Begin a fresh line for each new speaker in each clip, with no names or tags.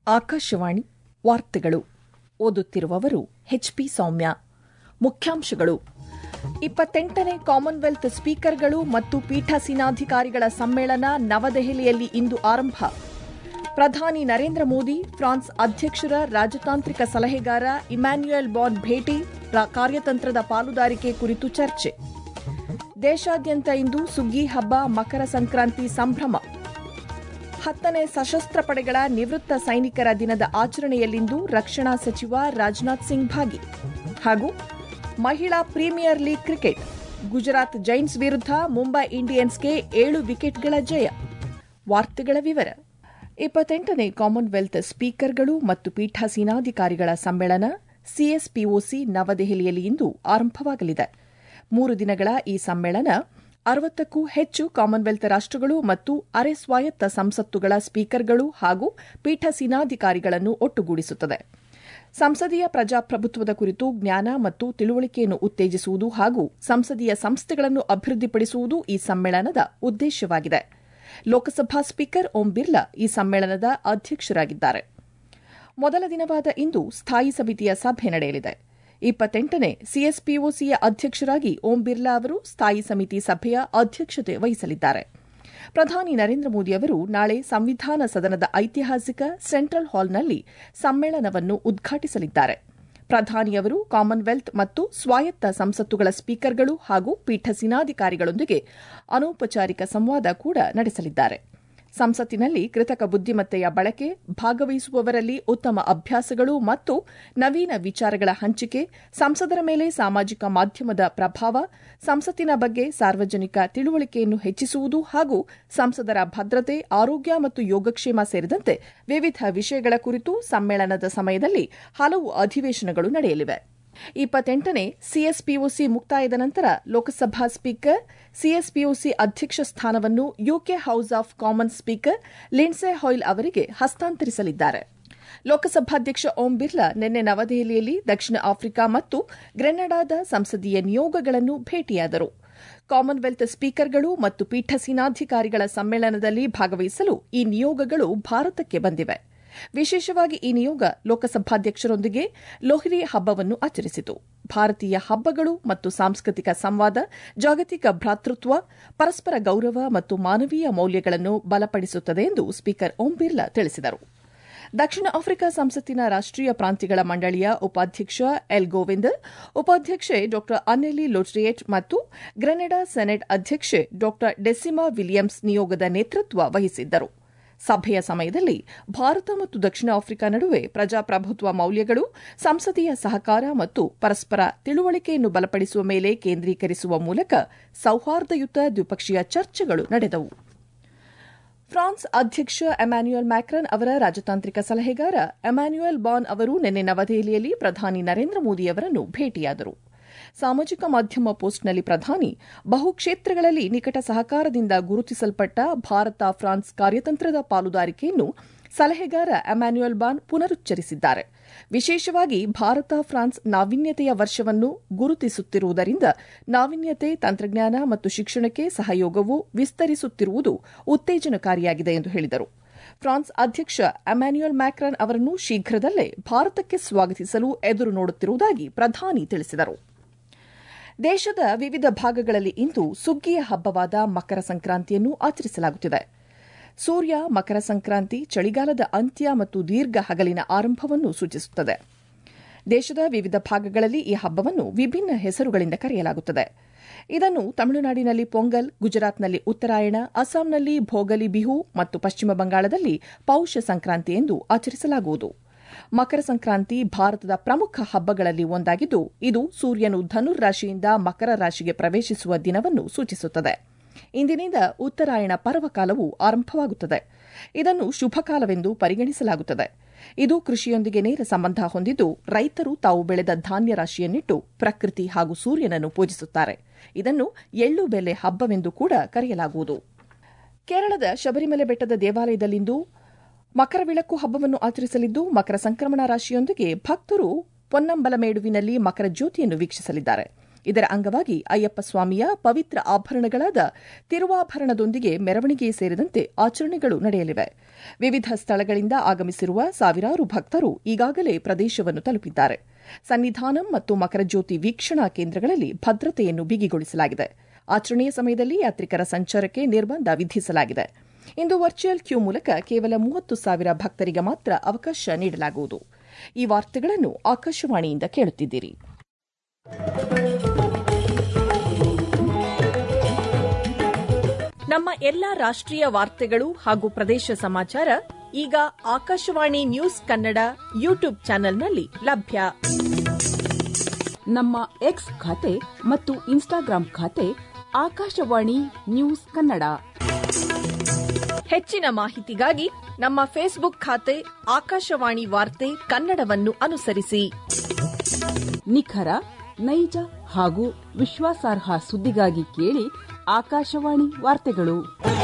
ಆಕಾಶವಾಣಿ ವಾರ್ತೆಗಳು ಓದುತ್ತಿರುವವರು ಎಚ್ಪಿ ಸೌಮ್ಯ ಮುಖ್ಯಾಂಶಗಳು ಇಪ್ಪತ್ತೆಂಟನೇ ಕಾಮನ್ವೆಲ್ತ್ ಸ್ಪೀಕರ್ಗಳು ಮತ್ತು ಪೀಠಾಸೀನಾಧಿಕಾರಿಗಳ ಸಮ್ಮೇಳನ ನವದೆಹಲಿಯಲ್ಲಿ ಇಂದು ಆರಂಭ ಪ್ರಧಾನಿ ನರೇಂದ್ರ ಮೋದಿ ಫ್ರಾನ್ಸ್ ಅಧ್ಯಕ್ಷರ ರಾಜತಾಂತ್ರಿಕ ಸಲಹೆಗಾರ ಇಮ್ಯಾನ್ಯುಯಲ್ ಬಾನ್ ಭೇಟಿ ಕಾರ್ಯತಂತ್ರದ ಪಾಲುದಾರಿಕೆ ಕುರಿತು ಚರ್ಚೆ ದೇಶಾದ್ಯಂತ ಇಂದು ಸುಗ್ಗಿ ಹಬ್ಬ ಮಕರ ಸಂಕ್ರಾಂತಿ ಸಂಭ್ರಮ ಹತ್ತನೇ ಸಶಸ್ತ್ರ ಪಡೆಗಳ ನಿವೃತ್ತ ಸೈನಿಕರ ದಿನದ ಆಚರಣೆಯಲ್ಲಿಂದು ರಕ್ಷಣಾ ಸಚಿವ ರಾಜನಾಥ್ ಸಿಂಗ್ ಭಾಗಿ ಹಾಗೂ ಮಹಿಳಾ premier league cricket Gujarat Giants ವಿರುದ್ಧ ಮುಂಬೈ ಇಂಡಿಯನ್ಸ್ಗೆ ಏಳು ವಿಕೆಟ್ಗಳ ಜಯ ವಾರ್ತೆಗಳ ವಿವರ ಇಪ್ಪತ್ತೆಂಟನೇ ಕಾಮನ್ವೆಲ್ತ್ ಸ್ಪೀಕರ್ಗಳು ಮತ್ತು ಪೀಠಾಸೀನಾಧಿಕಾರಿಗಳ ಸಮ್ಮೇಳನ ಸಿಎಸ್ಪಿಒಸಿ ನವದೆಹಲಿಯಲ್ಲಿ ಇಂದು ಆರಂಭವಾಗಲಿದೆ ಮೂರು ದಿನಗಳ ಈ ಸಮ್ಮೇಳನ ಅರವತ್ತಕ್ಕೂ ಹೆಚ್ಚು ಕಾಮನ್ವೆಲ್ತ್ ರಾಷ್ಟಗಳು ಮತ್ತು ಅರೆ ಸ್ವಾಯತ್ತ ಸಂಸತ್ತುಗಳ ಸ್ಪೀಕರ್ಗಳು ಹಾಗೂ ಪೀಠಾಸೀನಾಧಿಕಾರಿಗಳನ್ನು ಒಟ್ಟುಗೂಡಿಸುತ್ತದೆ ಸಂಸದೀಯ ಪ್ರಜಾಪ್ರಭುತ್ವದ ಕುರಿತು ಜ್ಞಾನ ಮತ್ತು ತಿಳುವಳಿಕೆಯನ್ನು ಉತ್ತೇಜಿಸುವುದು ಹಾಗೂ ಸಂಸದೀಯ ಸಂಸ್ಥೆಗಳನ್ನು ಅಭಿವೃದ್ಧಿಪಡಿಸುವುದು ಈ ಸಮ್ಮೇಳನದ ಉದ್ದೇಶವಾಗಿದೆ ಲೋಕಸಭಾ ಸ್ಪೀಕರ್ ಓಂ ಬಿರ್ಲಾ ಈ ಸಮ್ಮೇಳನದ ಅಧ್ಯಕ್ಷರಾಗಿದ್ದಾರೆ ಮೊದಲ ದಿನವಾದ ಇಂದು ಸ್ಥಾಯಿ ಸಮಿತಿಯ ಸಭೆ ನಡೆಯಲಿದೆ ಇಪ್ಪತ್ತೆಂಟನೇ ಸಿಎಸ್ಪಿಒಸಿಯ ಅಧ್ಯಕ್ಷರಾಗಿ ಓಂ ಬಿರ್ಲಾ ಅವರು ಸ್ಥಾಯಿ ಸಮಿತಿ ಸಭೆಯ ಅಧ್ಯಕ್ಷತೆ ವಹಿಸಲಿದ್ದಾರೆ ಪ್ರಧಾನಿ ನರೇಂದ್ರ ಮೋದಿ ಅವರು ನಾಳೆ ಸಂವಿಧಾನ ಸದನದ ಐತಿಹಾಸಿಕ ಸೆಂಟ್ರಲ್ ಹಾಲ್ನಲ್ಲಿ ಸಮ್ಮೇಳನವನ್ನು ಉದ್ಘಾಟಿಸಲಿದ್ದಾರೆ ಪ್ರಧಾನಿಯವರು ಕಾಮನ್ವೆಲ್ತ್ ಮತ್ತು ಸ್ವಾಯತ್ತ ಸಂಸತ್ತುಗಳ ಸ್ಪೀಕರ್ಗಳು ಹಾಗೂ ಪೀಠಸೀನಾಧಿಕಾರಿಗಳೊಂದಿಗೆ ಅನೌಪಚಾರಿಕ ಸಂವಾದ ಕೂಡ ನಡೆಸಲಿದ್ದಾರೆ ಸಂಸತ್ತಿನಲ್ಲಿ ಕೃತಕ ಬುದ್ದಿಮತ್ತೆಯ ಬಳಕೆ ಭಾಗವಹಿಸುವವರಲ್ಲಿ ಉತ್ತಮ ಅಭ್ಯಾಸಗಳು ಮತ್ತು ನವೀನ ವಿಚಾರಗಳ ಹಂಚಿಕೆ ಸಂಸದರ ಮೇಲೆ ಸಾಮಾಜಿಕ ಮಾಧ್ಯಮದ ಪ್ರಭಾವ ಸಂಸತ್ತಿನ ಬಗ್ಗೆ ಸಾರ್ವಜನಿಕ ತಿಳುವಳಿಕೆಯನ್ನು ಹೆಚ್ಚಿಸುವುದು ಹಾಗೂ ಸಂಸದರ ಭದ್ರತೆ ಆರೋಗ್ಯ ಮತ್ತು ಯೋಗಕ್ಷೇಮ ಸೇರಿದಂತೆ ವಿವಿಧ ವಿಷಯಗಳ ಕುರಿತು ಸಮ್ಮೇಳನದ ಸಮಯದಲ್ಲಿ ಹಲವು ಅಧಿವೇಶನಗಳು ನಡೆಯಲಿವೆ ಇಪ್ಪತ್ತೆಂಟನೇ ಸಿಎಸ್ಪಿಒಸಿ ಮುಕ್ತಾಯದ ನಂತರ ಲೋಕಸಭಾ ಸ್ಪೀಕರ್ ಸಿಎಸ್ಪಿಒಸಿ ಅಧ್ಯಕ್ಷ ಸ್ಥಾನವನ್ನು UK House of Commons speaker Lindsay Hoyle ಅವರಿಗೆ ಹಸ್ತಾಂತರಿಸಲಿದ್ದಾರೆ ಲೋಕಸಭಾಧ್ಯಕ್ಷ ಓಂ ಬಿರ್ಲಾ ನಿನ್ನೆ ನವದೆಹಲಿಯಲ್ಲಿ ದಕ್ಷಿಣ ಆಫ್ರಿಕಾ ಮತ್ತು ಗ್ರೆನಡಾದ ಸಂಸದೀಯ ನಿಯೋಗಗಳನ್ನು ಭೇಟಿಯಾದರು ಕಾಮನ್ವೆಲ್ತ್ ಸ್ಪೀಕರ್ಗಳು ಮತ್ತು ಪೀಠಸೀನಾಧಿಕಾರಿಗಳ ಸಮ್ಮೇಳನದಲ್ಲಿ ಭಾಗವಹಿಸಲು ಈ ನಿಯೋಗಗಳು ಭಾರತಕ್ಕೆ ಬಂದಿವೆ ವಿಶೇಷವಾಗಿ ಈ ನಿಯೋಗ ಲೋಕಸಭಾಧ್ಯಕ್ಷರೊಂದಿಗೆ ಲೋಹ್ರಿ ಹಬ್ಬವನ್ನು ಆಚರಿಸಿತು ಭಾರತೀಯ ಹಬ್ಬಗಳು ಮತ್ತು ಸಾಂಸ್ಕೃತಿಕ ಸಂವಾದ ಜಾಗತಿಕ ಭ್ರಾತೃತ್ವ ಪರಸ್ಪರ ಗೌರವ ಮತ್ತು ಮಾನವೀಯ ಮೌಲ್ಯಗಳನ್ನು ಬಲಪಡಿಸುತ್ತದೆ ಎಂದು ಸ್ಪೀಕರ್ ಓಂ ಬಿರ್ಲಾ ತಿಳಿಸಿದರು ದಕ್ಷಿಣ ಆಫ್ರಿಕಾ ಸಂಸತ್ತಿನ ರಾಷ್ಟೀಯ ಪ್ರಾಂತ್ಯಗಳ ಮಂಡಳಿಯ ಉಪಾಧ್ಯಕ್ಷ ಎಲ್ ಗೋವಿಂದ್ ಉಪಾಧ್ಯಕ್ಷೆ ಡಾ ಅನ್ನೆಲಿ ಲೋಟ್ರಿಯೇಟ್ ಮತ್ತು ಗ್ರೆನೆಡಾ ಸೆನೆಟ್ ಅಧ್ಯಕ್ಷೆ ಡಾ ಡೆಸಿಮಾ ವಿಲಿಯಮ್ಸ್ ನಿಯೋಗದ ನೇತೃತ್ವ ವಹಿಸಿದ್ದರು ಸಭೆಯ ಸಮಯದಲ್ಲಿ ಭಾರತ ಮತ್ತು ದಕ್ಷಿಣ ಆಫ್ರಿಕಾ ನಡುವೆ ಪ್ರಜಾಪ್ರಭುತ್ವ ಮೌಲ್ಯಗಳು ಸಂಸದೀಯ ಸಹಕಾರ ಮತ್ತು ಪರಸ್ಪರ ತಿಳುವಳಿಕೆಯನ್ನು ಬಲಪಡಿಸುವ ಮೇಲೆ ಕೇಂದ್ರೀಕರಿಸುವ ಮೂಲಕ ಸೌಹಾರ್ದಯುತ ದ್ವಿಪಕ್ಷೀಯ ಚರ್ಚೆಗಳು ನಡೆದವು ಫ್ರಾನ್ಸ್ ಅಧ್ಯಕ್ಷ ಎಮ್ಯಾನ್ಯುಯಲ್ ಮ್ಯಾಕ್ರನ್ ಅವರ ರಾಜತಾಂತ್ರಿಕ ಸಲಹೆಗಾರ ಎಮ್ಯಾನ್ಯುಯಲ್ ಬಾನ್ ಅವರು ನಿನ್ನೆ ನವದೆಹಲಿಯಲ್ಲಿ ಪ್ರಧಾನಿ ನರೇಂದ್ರ ಮೋದಿ ಅವರನ್ನು ಭೇಟಿಯಾದರು ಸಾಮಾಜಿಕ ಮಾಧ್ಯಮ ಪೋಸ್ಟ್ನಲ್ಲಿ ಪ್ರಧಾನಿ ಬಹುಕ್ಷೇತ್ರಗಳಲ್ಲಿ ನಿಕಟ ಸಹಕಾರದಿಂದ ಗುರುತಿಸಲ್ಪಟ್ಟ ಭಾರತ ಫ್ರಾನ್ಸ್ ಕಾರ್ಯತಂತ್ರದ ಪಾಲುದಾರಿಕೆಯನ್ನು ಸಲಹೆಗಾರ ಎಮ್ಯಾನ್ಯುಯಲ್ ಬಾನ್ ಪುನರುಚ್ಚರಿಸಿದ್ದಾರೆ ವಿಶೇಷವಾಗಿ ಭಾರತ ಫ್ರಾನ್ಸ್ ನಾವೀನ್ಯತೆಯ ವರ್ಷವನ್ನು ಗುರುತಿಸುತ್ತಿರುವುದರಿಂದ ನಾವೀನ್ಯತೆ ತಂತ್ರಜ್ಞಾನ ಮತ್ತು ಶಿಕ್ಷಣಕ್ಕೆ ಸಹಯೋಗವು ವಿಸ್ತರಿಸುತ್ತಿರುವುದು ಉತ್ತೇಜನಕಾರಿಯಾಗಿದೆ ಎಂದು ಹೇಳಿದರು ಫ್ರಾನ್ಸ್ ಅಧ್ಯಕ್ಷ ಎಮ್ಯಾನ್ಯುಯಲ್ ಮ್ಯಾಕ್ರನ್ ಅವರನ್ನು ಶೀಘ್ರದಲ್ಲೇ ಭಾರತಕ್ಕೆ ಸ್ವಾಗತಿಸಲು ಎದುರು ನೋಡುತ್ತಿರುವುದಾಗಿ ಪ್ರಧಾನಿ ತಿಳಿಸಿದರು ದೇಶದ ವಿವಿಧ ಭಾಗಗಳಲ್ಲಿ ಇಂದು ಸುಗ್ಗಿಯ ಹಬ್ಬವಾದ ಮಕರ ಸಂಕ್ರಾಂತಿಯನ್ನು ಆಚರಿಸಲಾಗುತ್ತಿದೆ ಸೂರ್ಯ ಮಕರ ಸಂಕ್ರಾಂತಿ ಚಳಿಗಾಲದ ಅಂತ್ಯ ಮತ್ತು ದೀರ್ಘ ಹಗಲಿನ ಆರಂಭವನ್ನು ಸೂಚಿಸುತ್ತದೆ ದೇಶದ ವಿವಿಧ ಭಾಗಗಳಲ್ಲಿ ಈ ಹಬ್ಬವನ್ನು ವಿಭಿನ್ನ ಹೆಸರುಗಳಿಂದ ಕರೆಯಲಾಗುತ್ತದೆ ಇದನ್ನು ತಮಿಳುನಾಡಿನಲ್ಲಿ ಪೊಂಗಲ್ ಗುಜರಾತ್ನಲ್ಲಿ ಉತ್ತರಾಯಣ ಅಸ್ಸಾಂನಲ್ಲಿ ಭೋಗಲಿ ಬಿಹು ಮತ್ತು ಪಶ್ಚಿಮ ಬಂಗಾಳದಲ್ಲಿ ಪೌಷ ಸಂಕ್ರಾಂತಿ ಎಂದು ಆಚರಿಸಲಾಗುವುದು ಮಕರ ಸಂಕ್ರಾಂತಿ ಭಾರತದ ಪ್ರಮುಖ ಹಬ್ಬಗಳಲ್ಲಿ ಒಂದಾಗಿದ್ದು ಇದು ಸೂರ್ಯನು ಧನುರ್ ರಾಶಿಯಿಂದ ಮಕರ ರಾಶಿಗೆ ಪ್ರವೇಶಿಸುವ ದಿನವನ್ನು ಸೂಚಿಸುತ್ತದೆ ಇಂದಿನಿಂದ ಉತ್ತರಾಯಣ ಪರ್ವಕಾಲವು ಆರಂಭವಾಗುತ್ತದೆ ಇದನ್ನು ಶುಭಕಾಲವೆಂದು ಪರಿಗಣಿಸಲಾಗುತ್ತದೆ ಇದು ಕೃಷಿಯೊಂದಿಗೆ ನೇರ ಸಂಬಂಧ ಹೊಂದಿದ್ದು ರೈತರು ತಾವು ಬೆಳೆದ ಧಾನ್ಯ ರಾಶಿಯನ್ನಿಟ್ಟು ಪ್ರಕೃತಿ ಹಾಗೂ ಸೂರ್ಯನನ್ನು ಪೂಜಿಸುತ್ತಾರೆ ಇದನ್ನು ಎಳ್ಳು ಬೆಲೆ ಹಬ್ಬವೆಂದು ಕೂಡ ಕರೆಯಲಾಗುವುದು ಕೇರಳದ ಶಬರಿಮಲೆ ಬೆಟ್ಟದ ದೇವಾಲಯದಲ್ಲಿಂದು ಮಕರ ವಿಳಕ್ಕು ಹಬ್ಬವನ್ನು ಆಚರಿಸಲಿದ್ದು ಮಕರ ಸಂಕ್ರಮಣ ರಾಶಿಯೊಂದಿಗೆ ಭಕ್ತರು ಪೊನ್ನಂಬಲಮೇಡುವಿನಲ್ಲಿ ಮಕರ ಜ್ಯೋತಿಯನ್ನು ವೀಕ್ಷಿಸಲಿದ್ದಾರೆ ಇದರ ಅಂಗವಾಗಿ ಅಯ್ಯಪ್ಪ ಸ್ವಾಮಿಯ ಪವಿತ್ರ ಆಭರಣಗಳಾದ ತಿರುವಾಭರಣದೊಂದಿಗೆ ಮೆರವಣಿಗೆ ಸೇರಿದಂತೆ ಆಚರಣೆಗಳು ನಡೆಯಲಿವೆ ವಿವಿಧ ಸ್ಥಳಗಳಿಂದ ಆಗಮಿಸಿರುವ ಸಾವಿರಾರು ಭಕ್ತರು ಈಗಾಗಲೇ ಪ್ರದೇಶವನ್ನು ತಲುಪಿದ್ದಾರೆ ಸನ್ನಿಧಾನಂ ಮತ್ತು ಮಕರಜ್ಯೋತಿ ವೀಕ್ಷಣಾ ಕೇಂದ್ರಗಳಲ್ಲಿ ಭದ್ರತೆಯನ್ನು ಬಿಗಿಗೊಳಿಸಲಾಗಿದೆ ಆಚರಣೆಯ ಸಮಯದಲ್ಲಿ ಯಾತ್ರಿಕರ ಸಂಚಾರಕ್ಕೆ ನಿರ್ಬಂಧ ವಿಧಿಸಲಾಗಿದೆ ಇಂದು ವರ್ಚುವಲ್ ಕ್ಯೂ ಮೂಲಕ ಕೇವಲ ಮೂವತ್ತು ಸಾವಿರ ಭಕ್ತರಿಗೆ ಮಾತ್ರ ಅವಕಾಶ ನೀಡಲಾಗುವುದು ಈ ವಾರ್ತೆಗಳನ್ನು ಆಕಾಶವಾಣಿಯಿಂದ ಕೇಳುತ್ತಿದ್ದೀರಿ ನಮ್ಮ ಎಲ್ಲಾ ರಾಷ್ಟ್ರೀಯ ವಾರ್ತೆಗಳು ಹಾಗೂ ಪ್ರದೇಶ ಸಮಾಚಾರ ಈಗ ಆಕಾಶವಾಣಿ ನ್ಯೂಸ್ ಕನ್ನಡ ಯೂಟ್ಯೂಬ್ ಚಾನೆಲ್ನಲ್ಲಿ ಲಭ್ಯ
ನಮ್ಮ ಎಕ್ಸ್ ಖಾತೆ ಮತ್ತು ಇನ್ಸ್ಟಾಗ್ರಾಂ ಖಾತೆ ಆಕಾಶವಾಣಿ ನ್ಯೂಸ್ ಕನ್ನಡ
ಹೆಚ್ಚಿನ ಮಾಹಿತಿಗಾಗಿ ನಮ್ಮ ಫೇಸ್ಬುಕ್ ಖಾತೆ ಆಕಾಶವಾಣಿ ವಾರ್ತೆ ಕನ್ನಡವನ್ನು ಅನುಸರಿಸಿ
ನಿಖರ ನೈಜ ಹಾಗೂ ವಿಶ್ವಾಸಾರ್ಹ ಸುದ್ದಿಗಾಗಿ ಕೇಳಿ ಆಕಾಶವಾಣಿ ವಾರ್ತೆಗಳು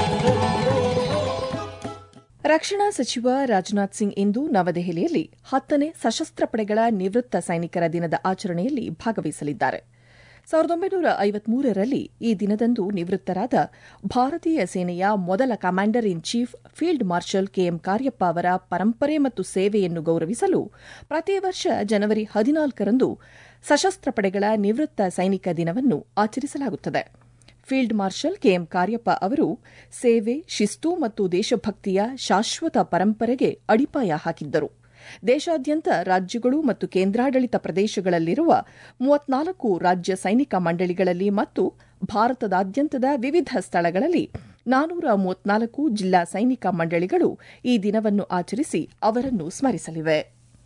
ರಕ್ಷಣಾ ಸಚಿವ ರಾಜನಾಥ್ ಸಿಂಗ್ ಇಂದು ನವದೆಹಲಿಯಲ್ಲಿ ಹತ್ತನೇ ಸಶಸ್ತ್ರ ಪಡೆಗಳ ನಿವೃತ್ತ ಸೈನಿಕರ ದಿನದ ಆಚರಣೆಯಲ್ಲಿ ಭಾಗವಹಿಸಲಿದ್ದಾರೆ ಸಾವಿರದ ಒಂಬೈನೂರ ಐವತ್ಮೂರರಲ್ಲಿ ಈ ದಿನದಂದು ನಿವೃತ್ತರಾದ ಭಾರತೀಯ ಸೇನೆಯ ಮೊದಲ commander in chief field marshal K M Cariappa ಅವರ ಪರಂಪರೆ ಮತ್ತು ಸೇವೆಯನ್ನು ಗೌರವಿಸಲು ಪ್ರತಿ ವರ್ಷ ಜನವರಿ ಹದಿನಾಲ್ಕರಂದು ಸಶಸ್ತ್ರ ಪಡೆಗಳ ನಿವೃತ್ತ ಸೈನಿಕ ದಿನವನ್ನು ಆಚರಿಸಲಾಗುತ್ತದೆ ಫೀಲ್ಡ್ ಮಾರ್ಷಲ್ ಕೆಎಂ ಕಾರ್ಯಪ್ಪ ಅವರು ಸೇವೆ ಶಿಸ್ತು ಮತ್ತು ದೇಶಭಕ್ತಿಯ ಶಾಶ್ವತ ಪರಂಪರೆಗೆ ಅಡಿಪಾಯ ಹಾಕಿದ್ದರು ದೇಶಾದ್ಯಂತ ರಾಜ್ಯಗಳು ಮತ್ತು ಕೇಂದ್ರಾಡಳಿತ ಪ್ರದೇಶಗಳಲ್ಲಿರುವ ಮೂವತ್ನಾಲ್ಕು ರಾಜ್ಯ ಸೈನಿಕ ಮಂಡಳಿಗಳಲ್ಲಿ ಮತ್ತು ಭಾರತದಾದ್ಯಂತದ ವಿವಿಧ ಸ್ಥಳಗಳಲ್ಲಿ ನಾನೂರ ಮೂವತ್ನಾಲ್ಕು ಜಿಲ್ಲಾ ಸೈನಿಕ ಮಂಡಳಿಗಳು ಈ ದಿನವನ್ನು ಆಚರಿಸಿ ಅವರನ್ನು ಸ್ಮರಿಸಲಿವೆ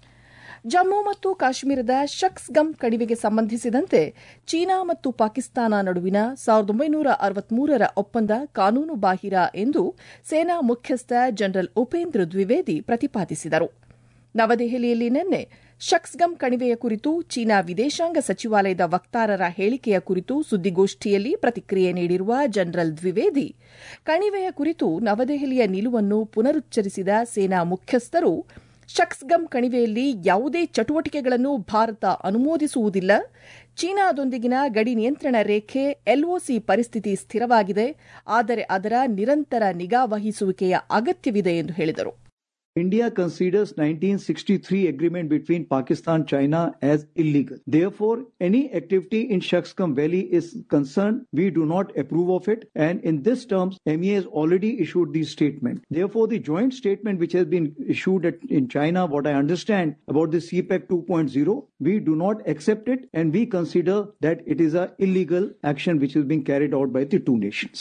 ಜಮ್ಮು ಮತ್ತು ಕಾಶ್ಮೀರದ ಶಕ್ಸ್ಗಮ್ ಕಣಿವೆಗೆ ಸಂಬಂಧಿಸಿದಂತೆ ಚೀನಾ ಮತ್ತು ಪಾಕಿಸ್ತಾನ ನಡುವಿನ ಸಾವಿರದ ಒಂಬೈನೂರ ಅರವತ್ಮೂರರ ಒಪ್ಪಂದ ಕಾನೂನು ಬಾಹಿರ ಎಂದು ಸೇನಾ ಮುಖ್ಯಸ್ಥ ಜನರಲ್ ಉಪೇಂದ್ರ ದ್ವಿವೇದಿ ಪ್ರತಿಪಾದಿಸಿದರು ನವದೆಹಲಿಯಲ್ಲಿ ನಿನ್ನೆ ಶಕ್ಸ್ಗಮ್ ಕಣಿವೆಯ ಕುರಿತು ಚೀನಾ ವಿದೇಶಾಂಗ ಸಚಿವಾಲಯದ ವಕ್ತಾರರ ಹೇಳಿಕೆಯ ಕುರಿತು ಸುದ್ದಿಗೋಷ್ಠಿಯಲ್ಲಿ ಪ್ರತಿಕ್ರಿಯೆ ನೀಡಿರುವ ಜನರಲ್ ದ್ವಿವೇದಿ ಕಣಿವೆಯ ಕುರಿತು ನವದೆಹಲಿಯ ನಿಲುವನ್ನು ಪುನರುಚ್ಚರಿಸಿದ ಸೇನಾ ಮುಖ್ಯಸ್ಥರು ಶಕ್ಸ್ಗಮ್ ಕಣಿವೆಯಲ್ಲಿ ಯಾವುದೇ ಚಟುವಟಿಕೆಗಳನ್ನು ಭಾರತ ಅನುಮೋದಿಸುವುದಿಲ್ಲ ಚೀನಾದೊಂದಿಗಿನ ಗಡಿ ನಿಯಂತ್ರಣ ರೇಖೆ ಎಲ್ಒಸಿ ಪರಿಸ್ಥಿತಿ ಸ್ಥಿರವಾಗಿದೆ ಆದರೆ ಅದರ ನಿರಂತರ ನಿಗಾ ವಹಿಸುವಿಕೆಯ ಅಗತ್ಯವಿದೆ ಎಂದು ಹೇಳಿದರು
India considers 1963 agreement between Pakistan China as illegal. Therefore, any activity in Shaksgam Valley is concerned. We do not approve of it. And in this terms, MEA has already issued the statement. Therefore, the joint statement which has been issued at, in China, what I understand about the CPEC 2.0, we do not accept it and we consider that it is a illegal action which is being carried out by the two nations.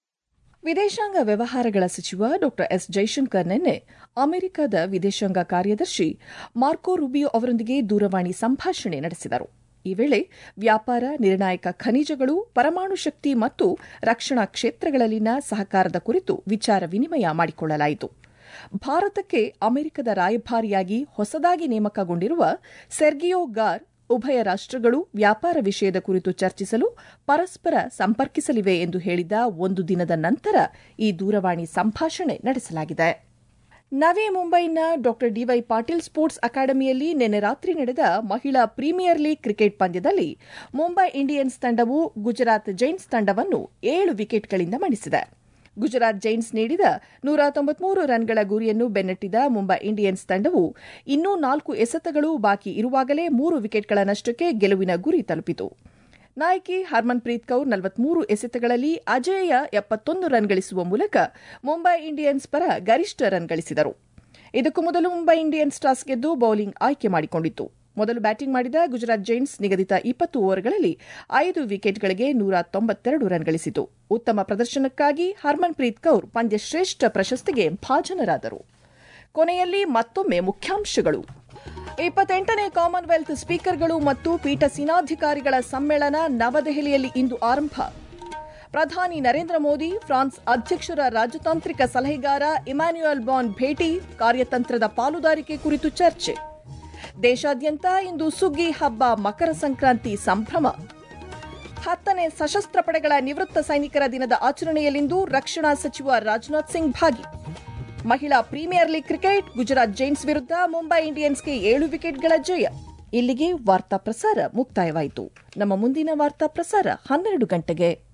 ವಿದೇಶಾಂಗ ವ್ಯವಹಾರಗಳ ಸಚಿವ ಡಾ S Jaishankar ನಿನ್ನೆ ಅಮೆರಿಕದ ವಿದೇಶಾಂಗ ಕಾರ್ಯದರ್ಶಿ Marco Rubio ಅವರೊಂದಿಗೆ ದೂರವಾಣಿ ಸಂಭಾಷಣೆ ನಡೆಸಿದರು ಈ ವೇಳೆ ವ್ಯಾಪಾರ ನಿರ್ಣಾಯಕ ಖನಿಜಗಳು ಪರಮಾಣು ಶಕ್ತಿ ಮತ್ತು ರಕ್ಷಣಾ ಕ್ಷೇತ್ರಗಳಲ್ಲಿನ ಸಹಕಾರದ ಕುರಿತು ವಿಚಾರ ವಿನಿಮಯ ಮಾಡಿಕೊಳ್ಳಲಾಯಿತು ಭಾರತಕ್ಕೆ ಅಮೆರಿಕದ ರಾಯಭಾರಿಯಾಗಿ ಹೊಸದಾಗಿ ನೇಮಕಗೊಂಡಿರುವ ಸೆರ್ಗಿಯೋ ಗಾರ್ ಉಭಯ ರಾಷ್ಟಗಳು ವ್ಯಾಪಾರ ವಿಷಯದ ಕುರಿತು ಚರ್ಚಿಸಲು ಪರಸ್ಪರ ಸಂಪರ್ಕಿಸಲಿವೆ ಎಂದು ಹೇಳಿದ ಒಂದು ದಿನದ ನಂತರ ಈ ದೂರವಾಣಿ ಸಂಭಾಷಣೆ ನಡೆಸಲಾಗಿದೆ ನವಿ ಮುಂಬೈನ ಡಾ ಡಿವೈ ಪಾಟೀಲ್ ಸ್ಪೋರ್ಟ್ಸ್ ಅಕಾಡೆಮಿಯಲ್ಲಿ ನಿನ್ನೆ ರಾತ್ರಿ ನಡೆದ ಮಹಿಳಾ ಪ್ರೀಮಿಯರ್ ಲೀಗ್ ಕ್ರಿಕೆಟ್ ಪಂದ್ಯದಲ್ಲಿ ಮುಂಬೈ ಇಂಡಿಯನ್ಸ್ ತಂಡವು ಗುಜರಾತ್ ಜೈಂಟ್ಸ್ ತಂಡವನ್ನು ಏಳು ವಿಕೆಟ್ಗಳಿಂದ ಮಣಿಸಿದೆ ಗುಜರಾತ್ ಜೈಂಟ್ಸ್ ನೀಡಿದ ನೂರ ತೊಂಬತ್ಮೂರು ರನ್ಗಳ ಗುರಿಯನ್ನು ಬೆನ್ನಟ್ಟಿದ ಮುಂಬೈ ಇಂಡಿಯನ್ಸ್ ತಂಡವು ಇನ್ನೂ ನಾಲ್ಕು ಎಸೆತಗಳು ಬಾಕಿ ಇರುವಾಗಲೇ ಮೂರು ವಿಕೆಟ್ಗಳ ನಷ್ಟಕ್ಕೆ ಗೆಲುವಿನ ಗುರಿ ತಲುಪಿತು ನಾಯಕಿ ಹರ್ಮನ್ಪ್ರೀತ್ ಕೌರ್ ನಲವತ್ಮೂರು ಎಸೆತಗಳಲ್ಲಿ ಅಜೇಯ ಎಪ್ಪತ್ತೊಂದು ರನ್ ಗಳಿಸುವ ಮೂಲಕ ಮುಂಬೈ ಇಂಡಿಯನ್ಸ್ ಪರ ಗರಿಷ್ಠ ರನ್ ಗಳಿಸಿದರು ಇದಕ್ಕೂ ಮೊದಲು ಮುಂಬೈ ಇಂಡಿಯನ್ಸ್ ಟಾಸ್ ಗೆದ್ದು ಬೌಲಿಂಗ್ ಆಯ್ಕೆ ಮಾಡಿಕೊಂಡಿತ್ತು ಮೊದಲು ಬ್ಯಾಟಿಂಗ್ ಮಾಡಿದ ಗುಜರಾತ್ ಜೈಂಟ್ಸ್ ನಿಗದಿತ ಇಪ್ಪತ್ತು ಓವರ್ಗಳಲ್ಲಿ ಐದು ವಿಕೆಟ್ಗಳಿಗೆ ನೂರ ತೊಂಬತ್ತೆರಡು ರನ್ ಗಳಿಸಿತು ಉತ್ತಮ ಪ್ರದರ್ಶನಕ್ಕಾಗಿ ಹರ್ಮನ್ಪ್ರೀತ್ ಕೌರ್ ಪಂದ್ಯಶ್ರೇಷ್ಠ ಪ್ರಶಸ್ತಿಗೆ ಭಾಜನರಾದರು ಕೊನೆಯಲ್ಲಿ ಮತ್ತೊಮ್ಮೆ ಮುಖ್ಯಾಂಶಗಳು ಇಪ್ಪತ್ತೆಂಟನೇ ಕಾಮನ್ವೆಲ್ತ್ ಸ್ಪೀಕರ್ಗಳು ಮತ್ತು ಪೀಠಸೀನಾಧಿಕಾರಿಗಳ ಸಮ್ಮೇಳನ ನವದೆಹಲಿಯಲ್ಲಿ ಇಂದು ಆರಂಭ ಪ್ರಧಾನಿ ನರೇಂದ್ರ ಮೋದಿ ಫ್ರಾನ್ಸ್ ಅಧ್ಯಕ್ಷರ ರಾಜತಾಂತ್ರಿಕ ಸಲಹೆಗಾರ ಇಮ್ಯಾನ್ಯುಯಲ್ ಬಾನ್ ಭೇಟಿ ಕಾರ್ಯತಂತ್ರದ ಪಾಲುದಾರಿಕೆ ಕುರಿತು ಚರ್ಚೆ ದೇಶಾದ್ಯಂತ ಇಂದು ಸುಗ್ಗಿ ಹಬ್ಬ ಮಕರ ಸಂಕ್ರಾಂತಿ ಸಂಭ್ರಮ ಹತ್ತನೇ ಸಶಸ್ತ್ರ ಪಡೆಗಳ ನಿವೃತ್ತ ಸೈನಿಕರ ದಿನದ ಆಚರಣೆಯಲ್ಲಿಂದು ರಕ್ಷಣಾ ಸಚಿವ ರಾಜನಾಥ್ ಸಿಂಗ್ ಭಾಗಿ ಮಹಿಳಾ premier league cricket Gujarat Giants ವಿರುದ್ಧ ಮುಂಬೈ ಇಂಡಿಯನ್ಸ್ಗೆ ಏಳು ವಿಕೆಟ್ಗಳ ಜಯ ಇಲ್ಲಿಗೆ ವಾರ್ತಾ ಪ್ರಸಾರ ಮುಕ್ತಾಯವಾಯಿತು ನಮ್ಮ ಮುಂದಿನ ವಾರ್ತಾ ಪ್ರಸಾರ ಹನ್ನೆರಡು ಗಂಟೆಗೆ